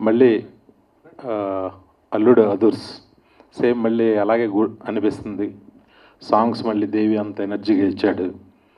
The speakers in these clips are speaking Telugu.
మళ్ళీ ఆ, అల్లుడు అదుర్స్ సేమ్ మళ్ళీ అలాగే గు అనిపిస్తుంది సాంగ్స్ మళ్ళీ దేవి అంత ఎనర్జీగా ఇచ్చాడు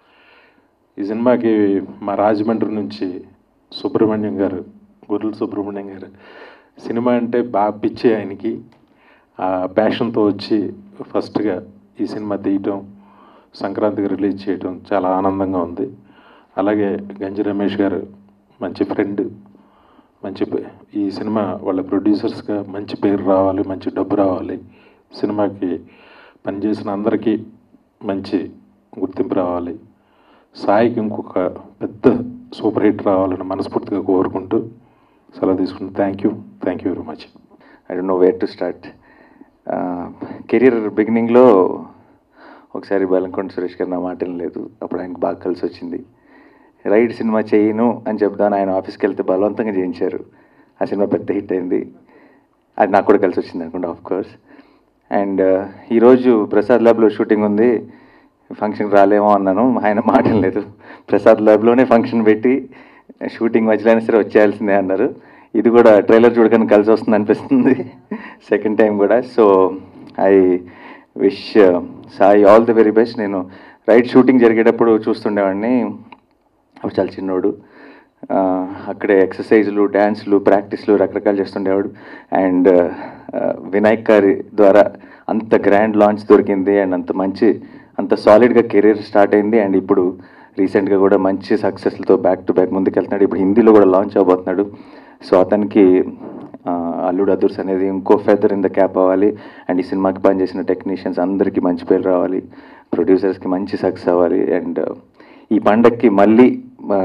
ఈ సినిమాకి మా రాజమండ్రి నుంచి సుబ్రహ్మణ్యం గారు గుర్రల సుబ్రహ్మణ్యం గారు సినిమా అంటే బాగా పిచ్చి ఆయనకి ఆ ప్యాషన్తో వచ్చి ఫస్ట్గా ఈ సినిమా తీయటం సంక్రాంతికి రిలీజ్ చేయటం చాలా ఆనందంగా ఉంది అలాగే గంజి రమేష్ గారు మంచి ఫ్రెండ్ మంచి పే- ఈ సినిమా వాళ్ళ ప్రొడ్యూసర్స్గా మంచి పేరు రావాలి మంచి డబ్బు రావాలి సినిమాకి పనిచేసిన అందరికీ మంచి గుర్తింపు రావాలి సాయికి ఇంకొక పెద్ద సూపర్ హిట్ రావాలని మనస్ఫూర్తిగా కోరుకుంటూ సెలవు తీసుకుంటాను thank you thank you very much I don't know where to start career బిగినింగ్లో ఒకసారి బెల్లంకొండ సురేష్ గారు నా మాట లేదు అప్పుడు ఆయనకు బాగా కలిసి వచ్చింది రైడ్ సినిమా చేయను అని చెప్దాను ఆయన ఆఫీస్కి వెళ్తే బలవంతంగా చేయించారు ఆ సినిమా పెద్ద హిట్ అయింది అది నాకు కూడా కలిసి వచ్చింది అనుకుంటా ఆఫ్ కోర్స్ అండ్ ఈరోజు ప్రసాద్ ల్యాబ్లో షూటింగ్ ఉంది ఫంక్షన్కి రాలేమో అన్నాను ఆయన మాట లేదు ప్రసాద్ ల్యాబ్లోనే ఫంక్షన్ పెట్టి షూటింగ్ మధ్యలో అయినా సరే వచ్చేయాల్సిందే అన్నారు ఇది కూడా ట్రైలర్ చూడగానే కలిసి వస్తుంది అనిపిస్తుంది సెకండ్ టైం కూడా so I wish Sai all the very best నేను రైట్ షూటింగ్ జరిగేటప్పుడు చూస్తుండేవాడిని అప్పుడు చాలా చిన్నోడు ఆ, అక్కడే ఎక్సర్సైజ్లు డ్యాన్స్లు ప్రాక్టీస్లు రకరకాలు చేస్తుండేవాడు అండ్ వినాయక్ గారి ద్వారా అంత గ్రాండ్ లాంచ్ దొరికింది అండ్ అంత మంచి అంత సాలిడ్గా కెరీర్ స్టార్ట్ అయింది అండ్ ఇప్పుడు రీసెంట్గా కూడా మంచి సక్సెస్లతో బ్యాక్ టు బ్యాక్ ముందుకెళ్తున్నాడు ఇప్పుడు హిందీలో కూడా లాంచ్ అవబోతున్నాడు సో అతనికి ఆ, అల్లుడు అదుర్స్ అనేది ఇంకో ఫెదర్ ఇన్ ద క్యాప్ అవ్వాలి అండ్ ఈ సినిమాకి పనిచేసిన టెక్నీషియన్స్ అందరికీ మంచి పేరు రావాలి ప్రొడ్యూసర్స్కి మంచి సక్సెస్ అవ్వాలి అండ్ ఈ పండక్కి మళ్ళీ ఆ,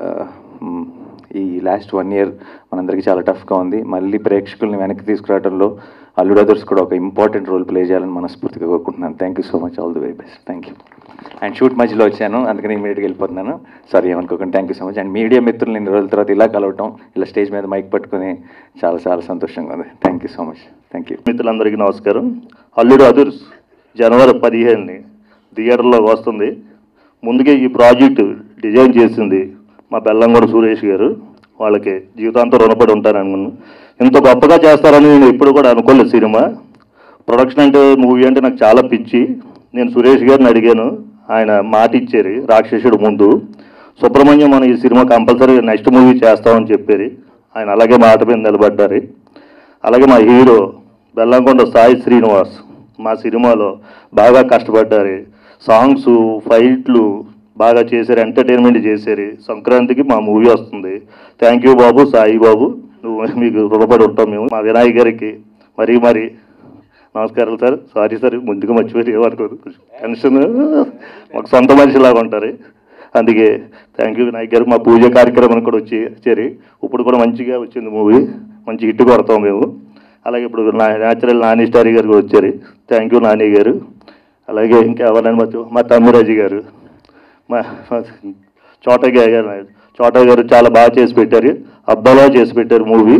మ్, ఈ లాస్ట్ వన్ ఇయర్ మనందరికీ చాలా టఫ్గా ఉంది మళ్ళీ ప్రేక్షకుల్ని వెనక్కి తీసుకురావడంలో అల్లుడు అదర్స్ కూడా ఒక ఇంపార్టెంట్ రోల్ ప్లే చేయాలని మనస్ఫూర్తిగా కోరుకుంటున్నాను thank you so much all the very best thank you and shoot మధ్యలో వచ్చాను అందుకని ఇమీడియట్గా వెళ్ళిపోతున్నాను సారీ ఏమనుకోకండి thank you so much and media మిత్రులు ఇన్ని రోజుల తర్వాత ఇలా కలవటం ఇలా స్టేజ్ మీద మైక్ పట్టుకుని చాలా చాలా సంతోషంగా ఉంది thank you so much thank you మిత్రులందరికీ నమస్కారం అల్లుడు అదుర్స్ జనవరి పదిహేనుని థియేటర్లో వస్తుంది ముందుగా ఈ ప్రాజెక్టు డిజైన్ చేసింది మా బెల్లంగూడ సురేష్ గారు వాళ్ళకి జీవితాంతం రుణపడి ఉంటాను ఇంత గొప్పగా చేస్తారని నేను ఎప్పుడు కూడా అనుకోలేదు సినిమా ప్రొడక్షన్ అంటే మూవీ అంటే నాకు చాలా పిచ్చి నేను సురేష్ గారిని అడిగాను ఆయన మాట ఇచ్చారు రాక్షసుడు ముందు సుబ్రహ్మణ్యం మనం ఈ సినిమా కంపల్సరీ నెక్స్ట్ మూవీ చేస్తామని చెప్పారు ఆయన అలాగే మాట మీద నిలబడ్డారు అలాగే మా హీరో బెల్లంకొండ సాయి శ్రీనివాస్ మా సినిమాలో బాగా కష్టపడ్డారు సాంగ్స్ ఫైట్లు బాగా చేశారు ఎంటర్టైన్మెంట్ చేశారు సంక్రాంతికి మా మూవీ వస్తుంది థ్యాంక్ యూ బాబు సాయి బాబు నువ్వు మీకు రుణపడి ఉంటాం మేము మా వినాయక్ గారికి మరీ మరీ నమస్కారాలు సార్ సారీ సార్ ముందుగా మర్చిపోయి ఏమనుకోదు టెన్షన్ మాకు సొంత మనిషిలాగా ఉంటారు అందుకే థ్యాంక్ యూ వినాయక్ గారు మా పూజ కార్యక్రమానికి కూడా వచ్చి చేరి ఇప్పుడు కూడా మంచిగా వచ్చింది మూవీ మంచి హిట్ కొడతాం మేము అలాగే ఇప్పుడు నా న్యాచురల్ నాని స్టారీ గారు కూడా వచ్చారు థ్యాంక్ యూ నాని గారు అలాగే ఇంకా ఎవరైనా మర్చి మా తమ్మిరాజు గారు మా మా చోటయ్య గారు చోటయ్య గారు చాలా బాగా చేసి పెట్టారు అబ్బాలా చేసి పెట్టారు మూవీ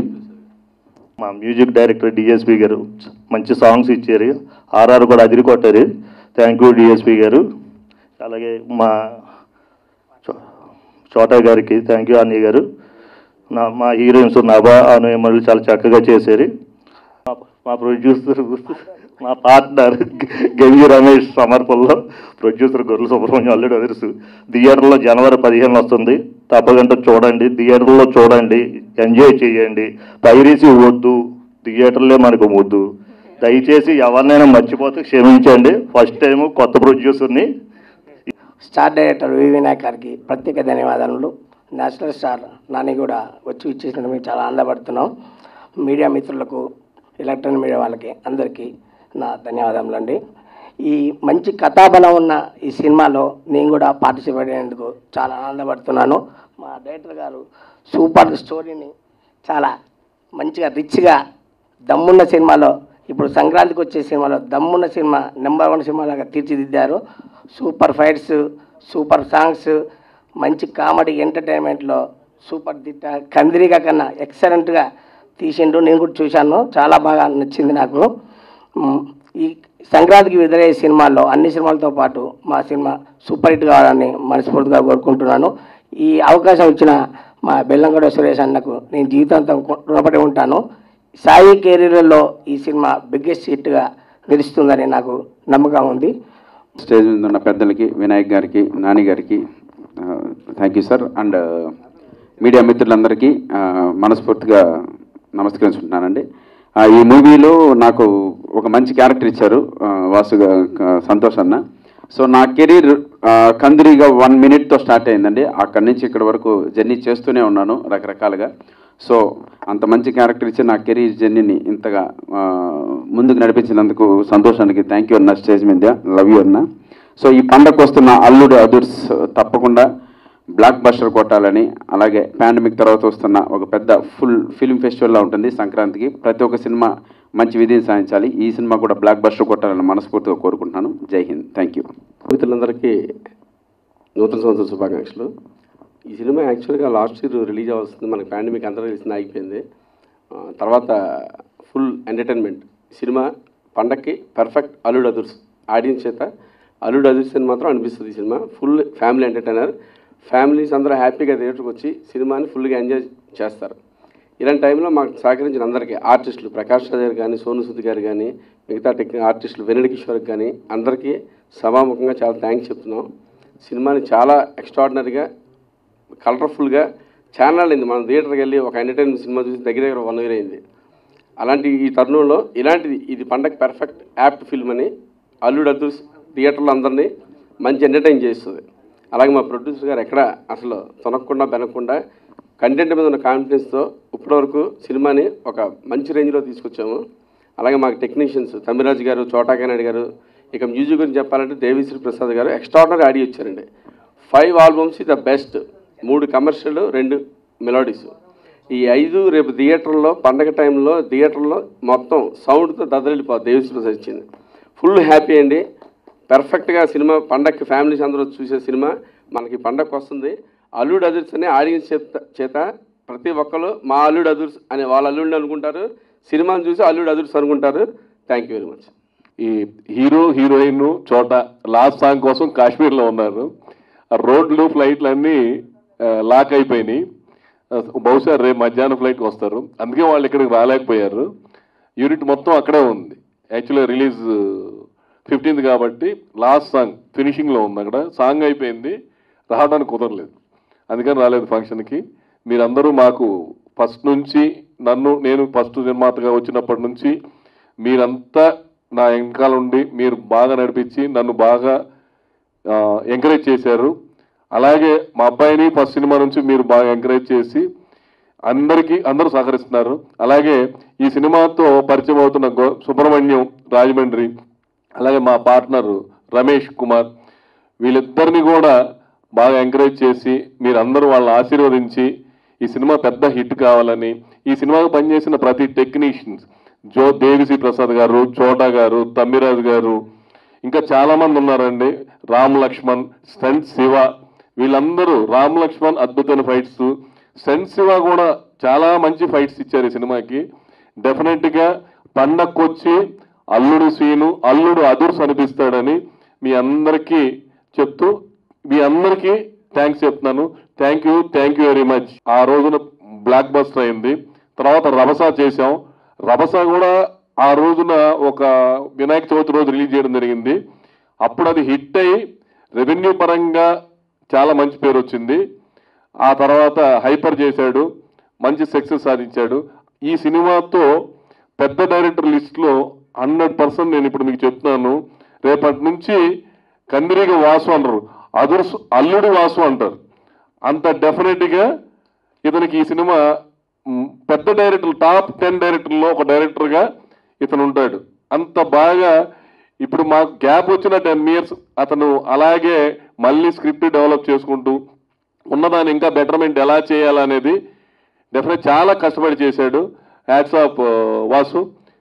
మా మ్యూజిక్ డైరెక్టర్ డిఎస్పి గారు మంచి సాంగ్స్ ఇచ్చారు ఆర్ఆర్ కూడా అదిరి కొట్టారు థ్యాంక్ యూ డిఎస్పి గారు అలాగే మా చో- చోటా గారికి థ్యాంక్ యూ అన్నయ్య గారు నా మా హీరోయిన్స్ నభా అను చాలా చక్కగా చేశారు మా- మా ప్రొడ్యూసర్ మా పార్ట్నర్ గంజి రమేష్ సమర్పణలో ప్రొడ్యూసర్ గొర్రెల సుబ్రహ్మణ్యం అల్లుడు తెలుసు థియేటర్లో జనవరి పదిహేను వస్తుంది తప్పకుండా చూడండి థియేటర్లో చూడండి ఎంజాయ్ చేయండి పైరీసి వద్దు థియేటర్లే మనకు వద్దు దయచేసి ఎవరినైనా మర్చిపోతే క్షమించండి ఫస్ట్ టైం కొత్త ప్రొడ్యూసర్ని స్టార్ డైరెక్టర్ వి వినాయక్ గారికి ప్రత్యేక ధన్యవాదాలు నేషనల్ స్టార్ నాని కూడా వచ్చి ఇచ్చేసినందుకు మేము చాలా ఆనందపడుతున్నాం మీడియా మిత్రులకు ఎలక్ట్రానిక్ మీడియా వాళ్ళకి అందరికీ నా ధన్యవాదములు అండి ఈ మంచి కథాబలం ఉన్న ఈ సినిమాలో నేను కూడా పార్టిసిపేట్ అయినందుకు చాలా ఆనందపడుతున్నాను మా డైరెక్టర్ గారు సూపర్ స్టోరీని చాలా మంచిగా రిచ్గా దమ్మున్న సినిమాలో ఇప్పుడు సంక్రాంతికి వచ్చే సినిమాలో దమ్మున్న సినిమా నెంబర్ వన్ సినిమాలాగా తీర్చిదిద్దారు సూపర్ ఫైట్స్ సూపర్ సాంగ్స్ మంచి కామెడీ ఎంటర్టైన్మెంట్లో సూపర్ దిట్ట కందిరిగా కన్నా ఎక్సలెంట్గా తీసిండు నేను కూడా చూశాను చాలా బాగా నచ్చింది నాకు మ్, ఈ సంక్రాంతికి విడుదలయ్యే సినిమాల్లో అన్ని సినిమాలతో పాటు మా సినిమా సూపర్ హిట్ కావాలని మనస్ఫూర్తిగా కోరుకుంటున్నాను ఈ అవకాశం ఇచ్చిన మా బెల్లంగొండ సురేష్ అన్నకు నేను జీవితాంతం కొ- రుణపడి ఉంటాను సాయి కెరీర్లో ఈ సినిమా బిగ్గెస్ట్ హిట్గా నిలుస్తుందని నాకు నమ్మకం ఉంది స్టేజ్ మీద ఉన్న పెద్దలకి వినాయక్ గారికి నాని గారికి thank you sir and media మిత్రులందరికీ ఆ, మనస్ఫూర్తిగా నమస్కరించుకుంటున్నానండి ఆ, ఈ మూవీలో నాకు ఒక మంచి క్యారెక్టర్ ఇచ్చారు ఆ, వాసు గా- క- సంతోష్ అన్న సో నా కెరీర్ కందిరిగా వన్ మినిట్తో స్టార్ట్ అయిందండి అక్కడి నుంచి ఇక్కడి వరకు జర్నీ చేస్తూనే ఉన్నాను రకరకాలుగా సో అంత మంచి క్యారెక్టర్ ఇచ్చి నా కెరీర్ జర్నీని ఇంతగా ఆ, ముందుకు నడిపించినందుకు సంతోషానికి థ్యాంక్ యూ అన్న స్టేజ్ మీద లవ్ యూ అన్న సో ఈ పండగకు వస్తున్న అల్లుడు అదుర్స్ తప్పకుండా బ్లాక్ బస్టర్ కొట్టాలని అలాగే పాండమిక్ తర్వాత వస్తున్న ఒక పెద్ద ఫుల్ ఫిల్మ్ ఫెస్టివల్లా ఉంటుంది సంక్రాంతికి ప్రతి ఒక్క సినిమా మంచి విధిని సాధించాలి ఈ సినిమా కూడా బ్లాక్ బస్టర్ కొట్టాలని మనస్ఫూర్తిగా కోరుకుంటున్నాను జై హింద్ థ్యాంక్ యూ మిత్రులందరికీ నూతన సంవత్సర శుభాకాంక్షలు ఈ సినిమా యాక్చువల్గా లాస్ట్ ఇయర్ రిలీజ్ అవ్వాల్సింది మనకి పాండమిక్ అందరూ తెలిసింది ఆగిపోయింది ఆ, తర్వాత ఫుల్ ఎంటర్టైన్మెంట్ సినిమా పండక్కి పర్ఫెక్ట్ అల్లుడు అదుర్స్ ఆడియన్స్ చేత అల్లుడు అదుర్స్ అని మాత్రం అనిపిస్తుంది ఈ సినిమా ఫుల్ ఫ్యామిలీ ఎంటర్టైనర్ ఫ్యామిలీస్ అందరూ హ్యాపీగా థియేటర్కి వచ్చి సినిమాని ఫుల్గా ఎంజాయ్ చేస్తారు ఇలాంటి టైంలో మాకు సహకరించిన అందరికీ ఆర్టిస్టులు ప్రకాష్ రాజ్ గారు కానీ సోను సూద్ గారు కానీ మిగతా టెక్నిక్ ఆర్టిస్టులు వెనడి కిషోర్కి కానీ అందరికీ సభాముఖంగా చాలా థ్యాంక్స్ చెప్తున్నాం సినిమాని చాలా ఎక్స్ట్రాడినరీగా కలర్ఫుల్గా ఛానల్ అయింది మనం థియేటర్కి వెళ్ళి ఒక ఎంటర్టైన్మెంట్ సినిమా చూసి దగ్గర దగ్గర వన్ ఇయర్ అయింది అలాంటి ఈ తరుణంలో ఇలాంటిది ఇది పండగ పర్ఫెక్ట్ యాప్ట్ ఫిల్మ్ అని అల్లుడు అద్దు థియేటర్లో అందరినీ మంచి ఎంటర్టైన్ చేస్తుంది అలాగే మా ప్రొడ్యూసర్ గారు ఎక్కడ అసలు తొనకుండా బెనకుండా కంటెంట్ మీద ఉన్న కాన్ఫిడెన్స్తో ఇప్పటివరకు సినిమాని ఒక మంచి రేంజ్లో తీసుకొచ్చాము అలాగే మాకు టెక్నీషియన్స్ తమిరాజు గారు చోటాకానాయుడు గారు ఇక మ్యూజిక్ గురించి చెప్పాలంటే దేవిశ్రీ ప్రసాద్ గారు ఎక్స్ట్రాడనరీ ఆడియో ఇచ్చారండి ఫైవ్ ఆల్బమ్స్ ద బెస్ట్ మూడు కమర్షియల్ రెండు మెలోడీస్ ఈ ఐదు రేపు థియేటర్లో పండగ టైంలో థియేటర్లో మొత్తం సౌండ్తో దదరిల్లిపోతుంది దేవిశ్రీ ప్రసాద్ ఇచ్చింది ఫుల్ హ్యాపీ అండి పర్ఫెక్ట్గా సినిమా పండగకి ఫ్యామిలీస్ అందరూ చూసే సినిమా మనకి పండగకు వస్తుంది అల్లుడు అదుర్స్ అనే ఆడియన్స్ చేత చేత ప్రతి ఒక్కరు మా అల్లుడు అదుర్స్ అనే వాళ్ళ అల్లుడిని అనుకుంటారు సినిమాని చూసి అల్లుడు అదుర్స్ అనుకుంటారు థ్యాంక్ యూ వెరీ మచ్ ఈ హీరో హీరోయిన్ చోట లాస్ట్ సాంగ్ కోసం కాశ్మీర్లో ఉన్నారు ఆ రోడ్లు ఫ్లైట్లు అన్నీ ఆ, లాక్ అయిపోయినాయి ఆ, బహుశా రేపు మధ్యాహ్నం ఫ్లైట్కి వస్తారు అందుకే వాళ్ళు ఇక్కడికి రాలేకపోయారు యూనిట్ మొత్తం అక్కడే ఉంది యాక్చువల్గా రిలీజ్ ఫిఫ్టీన్త్ కాబట్టి లాస్ట్ సాంగ్ ఫినిషింగ్లో ఉంది అక్కడ సాంగ్ అయిపోయింది రావడానికి కుదరలేదు అందుకని రాలేదు ఫంక్షన్కి మీరందరూ మాకు ఫస్ట్ నుంచి నన్ను నేను ఫస్ట్ నిర్మాతగా వచ్చినప్పటి నుంచి మీరంతా నా వెనకాల ఉండి మీరు బాగా నడిపించి నన్ను బాగా ఎంకరేజ్ చేశారు అలాగే మా అబ్బాయిని ఫస్ట్ సినిమా నుంచి మీరు బాగా ఎంకరేజ్ చేసి అందరికీ అందరూ సహకరిస్తున్నారు అలాగే ఈ సినిమాతో పరిచయం అవుతున్న గో సుబ్రహ్మణ్యం రాజమండ్రి అలాగే మా పార్ట్నర్ రమేష్ కుమార్ వీళ్ళిద్దరిని కూడా బాగా ఎంకరేజ్ చేసి మీరందరూ వాళ్ళని ఆశీర్వదించి ఈ సినిమా పెద్ద హిట్ కావాలని ఈ సినిమాకు పనిచేసిన ప్రతి టెక్నీషియన్స్ జో దేవిసి ప్రసాద్ గారు చోటా గారు తమ్మిరాజు గారు ఇంకా చాలా మంది ఉన్నారండి రామ్ లక్ష్మణ్ సెంట్ శివ వీళ్ళందరూ రామ్ లక్ష్మణ్ అద్భుతమైన ఫైట్స్ సెంట్ శివ కూడా చాలా మంచి ఫైట్స్ ఇచ్చారు ఈ సినిమాకి డెఫినెట్గా పండక్కొచ్చి అల్లుడు సీను అల్లుడు అదుర్స్ అనిపిస్తాడని మీ అందరికీ చెప్తూ మీ అందరికీ థ్యాంక్స్ చెప్తున్నాను thank you thank you very much ఆ రోజున బ్లాక్ బస్టర్ అయింది తర్వాత రభసా చేశాం రభసా కూడా ఆ రోజున ఒక వినాయక చవితి రోజు రిలీజ్ చేయడం జరిగింది అప్పుడు అది హిట్ అయ్యి రెవెన్యూ పరంగా చాలా మంచి పేరు వచ్చింది ఆ తర్వాత హైపర్ చేశాడు మంచి సక్సెస్ సాధించాడు ఈ సినిమాతో పెద్ద డైరెక్టర్ లిస్ట్లో హండ్రెడ్ పర్సెంట్ నేను ఇప్పుడు మీకు చెప్తున్నాను రేపటి నుంచి కందిరిగా వాసు అంటారు అదుర్స్ అల్లుడు వాసు అంటారు అంత డెఫినెట్గా ఇతనికి ఈ సినిమా మ్, పెద్ద డైరెక్టర్ టాప్ టెన్ డైరెక్టర్లో ఒక డైరెక్టర్గా ఇతను ఉంటాడు అంత బాగా ఇప్పుడు మాకు గ్యాప్ వచ్చిన టెన్ ఇయర్స్ అతను అలాగే మళ్ళీ స్క్రిప్ట్ డెవలప్ చేసుకుంటూ ఉన్నదాన్ని ఇంకా బెటర్మెంట్ ఎలా చేయాలనేది డెఫినెట్ చాలా కష్టపడి చేశాడు హ్యాట్స్ ఆఫ్ వాసు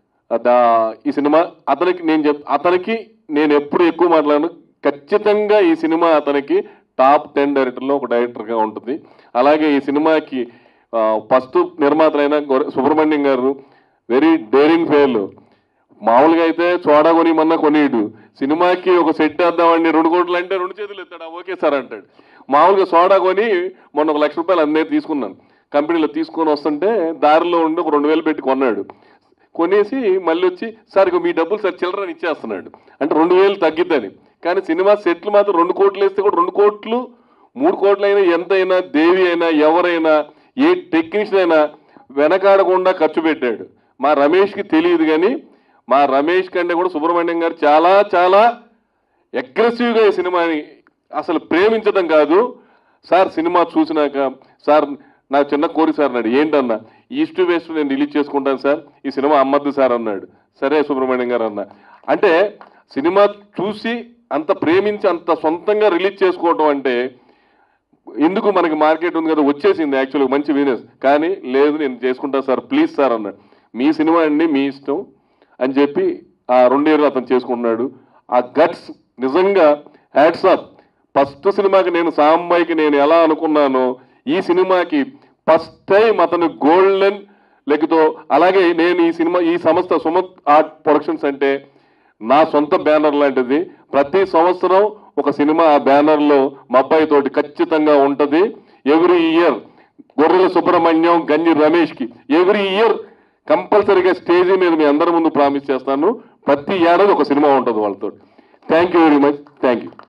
దా- ఈ సినిమా అతనికి నేను చెప్ అతనికి నేను ఎప్పుడు ఎక్కువ మాట్లాడను ఖచ్చితంగా ఈ సినిమా అతనికి టాప్ టెన్ డైరెక్టర్లో ఒక డైరెక్టర్గా ఉంటుంది అలాగే ఈ సినిమాకి ఫస్ట్ నిర్మాతలైన గొర్రె- సుబ్రహ్మణ్యం గారు వెరీ డేరింగ్ ఫెయిల్ మామూలుగా అయితే చోడా కొనిమన్నా కొనిడు సినిమాకి ఒక సెట్ వేద్దామండి రెండు కోట్లు అంటే రెండు చేతులు ఎత్తాడు "ఆ, ఓకే సార్ అంటాడు మామూలుగా సోడా కొని మొన్న ఒక లక్ష రూపాయలు అందరి తీసుకున్నాను కంపెనీలో తీసుకొని వస్తుంటే దారిలో ఉండి ఒక రెండు వేలు పెట్టి కొన్నాడు కొనేసి మళ్ళీ వచ్చి సార్ ఇక మీ డబ్బులు సార్ చిల్లరని ఇచ్చేస్తున్నాడు అంటే రెండు వేలు తగ్గిద్దని కానీ సినిమా సెట్లు మాత్రం రెండు కోట్లు వేస్తే కూడా రెండు కోట్లు మూడు కోట్లు అయినా ఎంతైనా దేవి అయినా ఎవరైనా ఏ టెక్నీషియన్ అయినా వెనకాడకుండా ఖర్చు పెట్టాడు మా రమేష్కి తెలియదు కానీ మా రమేష్ కంటే కూడా సుబ్రహ్మణ్యం గారు చాలా చాలా అగ్రెసివ్గా ఈ సినిమాని అసలు ప్రేమించడం కాదు సార్ సినిమా చూసినాక సార్ నాకు చిన్న కోరిక సార్ అన్నాడు ఏంటన్నా ఈస్ట్ వెస్ట్ నేను రిలీజ్ చేసుకుంటాను సార్ ఈ సినిమా అమ్మద్దు సార్ అన్నాడు సరే సుబ్రహ్మణ్యం గారు అన్న అంటే సినిమా చూసి అంత ప్రేమించి అంత సొంతంగా రిలీజ్ చేసుకోవటం అంటే ఎందుకు మనకి మార్కెట్ ఉంది కదా వచ్చేసింది యాక్చువల్గా మంచి బిజినెస్ కానీ లేదు నేను చేసుకుంటా సార్ ప్లీజ్ సార్ అన్నాడు మీ సినిమా అండి మీ ఇష్టం అని చెప్పి ఆ రెండేళ్ళు అతను చేసుకున్నాడు ఆ గట్స్ నిజంగా హ్యాట్స్ ఆఫ్ ఫస్ట్ సినిమాకి నేను సాంబాయికి నేను ఎలా అనుకున్నానో ఈ సినిమాకి ఫస్ట్ టైం అతను గోల్డెన్ లెగ్తో అలాగే నేను ఈ సినిమా ఈ సంస్థ సుమత్ ఆర్ట్ ప్రొడక్షన్స్ అంటే నా సొంత బ్యానర్ లాంటిది ప్రతి సంవత్సరం ఒక సినిమా ఆ బ్యానర్లో మా అబ్బాయి తోటి ఖచ్చితంగా ఉంటుంది ఎవ్రీ ఇయర్ గొర్రెల సుబ్రహ్మణ్యం గంజి రమేష్కి ఎవ్రీ ఇయర్ కంపల్సరీగా స్టేజ్ మీద మీ అందరి ముందు ప్రామిస్ చేస్తాను ప్రతి ఏడాది ఒక సినిమా ఉంటుంది వాళ్ళతో thank you very much thank you